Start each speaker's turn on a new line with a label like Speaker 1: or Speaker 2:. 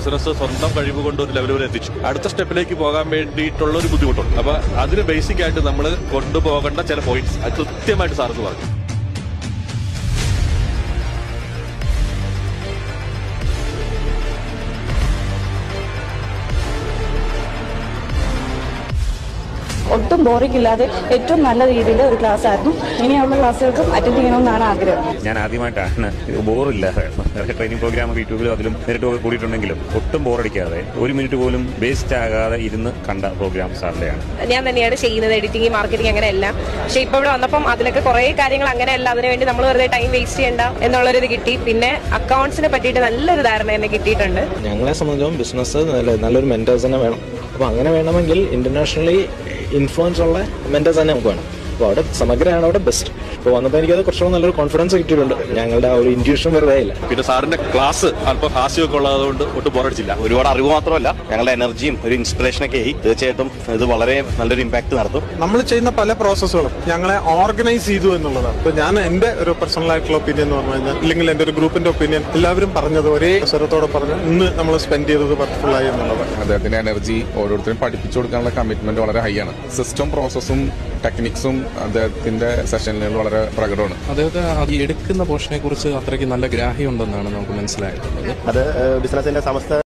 Speaker 1: business സ്വന്തം കഴിവ് കൊണ്ട് ഒരു ലെവൽ വരെ എത്തിച്ചു അടുത്ത സ്റ്റെപ്പിലേക്ക് പോകാൻ വേണ്ടിയിട്ടുള്ള ഒരു ബുദ്ധിമുട്ടുണ്ട് അപ്പൊ അതിന് ബേസിക് ആയിട്ട് നമ്മൾ കൊണ്ടുപോകേണ്ട ചില പോയിന്റ്സ് അത് കൃത്യമായിട്ട് സാറിന് പറഞ്ഞു
Speaker 2: ഒട്ടും ബോറിംഗ് ഇല്ലാതെ ഏറ്റവും നല്ല രീതിയിൽ ഒരു ക്ലാസ് ആയിരുന്നു ഇനിയുള്ള ക്ലാസ്സുകൾക്കും അറ്റൻഡ് ചെയ്യണമെന്നാണ് ആഗ്രഹം
Speaker 3: ഞാൻ ആദ്യമായിട്ടാണ് ബോറില്ലാതെ ട്രെയിനിങ് പ്രോഗ്രാം യൂട്യൂബിലും അതിലും നേരിട്ടൊക്കെ കൂടിയിട്ടുണ്ടെങ്കിലും ഒട്ടും ബോറടിക്കാതെ ഒരു മിനിറ്റ് പോലും വേസ്റ്റ് ആകാതെ ഇരുന്ന് കണ്ട പ്രോഗ്രാം സാറിന്റെയാണ്
Speaker 4: ഞാൻ തന്നെയാണ് ചെയ്യുന്നത് എഡിറ്റിംഗ് മാർക്കറ്റിംഗ് അങ്ങനെ എല്ലാം പക്ഷെ ഇപ്പൊ ഇവിടെ വന്നപ്പം അതിലൊക്കെ കുറെ കാര്യങ്ങൾ അങ്ങനെയല്ല അതിനുവേണ്ടി നമ്മൾ വെറുതെ ടൈം വേസ്റ്റ് ചെയ്യണ്ട എന്നുള്ളൊരു ഇത് കിട്ടി പിന്നെ അക്കൗണ്ട്സിനെ പറ്റിയിട്ട് നല്ലൊരു ധാരണ എന്നെ കിട്ടിയിട്ടുണ്ട്
Speaker 5: ഞങ്ങളെ സംബന്ധിച്ചും ബിസിനസ് നല്ലൊരു മെന്റേഴ്സ് തന്നെ വേണം അപ്പോൾ അങ്ങനെ വേണമെങ്കിൽ ഇന്റർനാഷണലി ഇൻഫ്ലുവൻസ് ഉള്ള മെന്റേഴ്സ് തന്നെ നമുക്ക് വേണം അപ്പോൾ അവിടെ സമഗ്രമാണ് അവിടെ ബെസ്റ്റ് ഇപ്പോൾ വന്നപ്പോൾ എനിക്കത് കുറച്ചുകൂടെ നല്ലൊരു കോൺഫിഡൻസ് കിട്ടിയിട്ടുണ്ട് ഞങ്ങളുടെ ആ ഒരു ഇൻഡ്യൂഷൻ വെറുതെ ഇല്ല
Speaker 1: പിന്നെ സാറിന്റെ ക്ലാസ് അല്പം ഹാസ്യമൊക്കെ ഉള്ളതുകൊണ്ട് ഒട്ടും ബോറടിച്ചില്ല
Speaker 6: ഒരുപാട് അറിവ് മാത്രമല്ല ഞങ്ങളുടെ എനർജിയും ഒരു ഇൻസ്പിറേഷനൊക്കെ ആയി തീർച്ചയായിട്ടും ഇത് വളരെ നല്ലൊരു ഇമ്പാക്ട് നടത്തും
Speaker 7: നമ്മൾ ചെയ്യുന്ന പല പ്രോസസ്സുകളും ഞങ്ങളെ ഓർഗനൈസ് ചെയ്തു എന്നുള്ളതാണ് ഇപ്പൊ ഞാൻ എന്റെ ഒരു പേഴ്സണൽ ആയിട്ടുള്ള ഒപ്പീനിയൻ എന്ന് പറഞ്ഞു കഴിഞ്ഞാൽ ഇല്ലെങ്കിൽ എന്റെ ഒരു ഗ്രൂപ്പിന്റെ ഒപ്പീനിയൻ എല്ലാവരും പറഞ്ഞത് ഒരേ സ്വരത്തോടെ പറഞ്ഞു ഇന്ന് നമ്മൾ സ്പെൻഡ് ചെയ്തത് വർക്ക്ഫുൾ ആയി എന്നുള്ളതാണ്
Speaker 8: അദ്ദേഹത്തിന്റെ എനർജി ഓരോരുത്തരും പഠിപ്പിച്ചു കൊടുക്കാനുള്ള കമ്മിറ്റ്മെന്റ് വളരെ ഹൈ ആണ് സിസ്റ്റം പ്രോസസ്സും ടെക്നിക്സും അദ്ദേഹത്തിന്റെ സെഷനുകളിൽ വളരെ പ്രകടമാണ്
Speaker 9: അദ്ദേഹത്തെ അത് എടുക്കുന്ന പോർഷനെ കുറിച്ച് അത്രയ്ക്ക് നല്ല ഗ്രാഹ്യം ഉണ്ടെന്നാണ് നമുക്ക് മനസ്സിലായിട്ടുള്ളത്
Speaker 6: അത് ബിസിനസിന്റെ സമസ്ത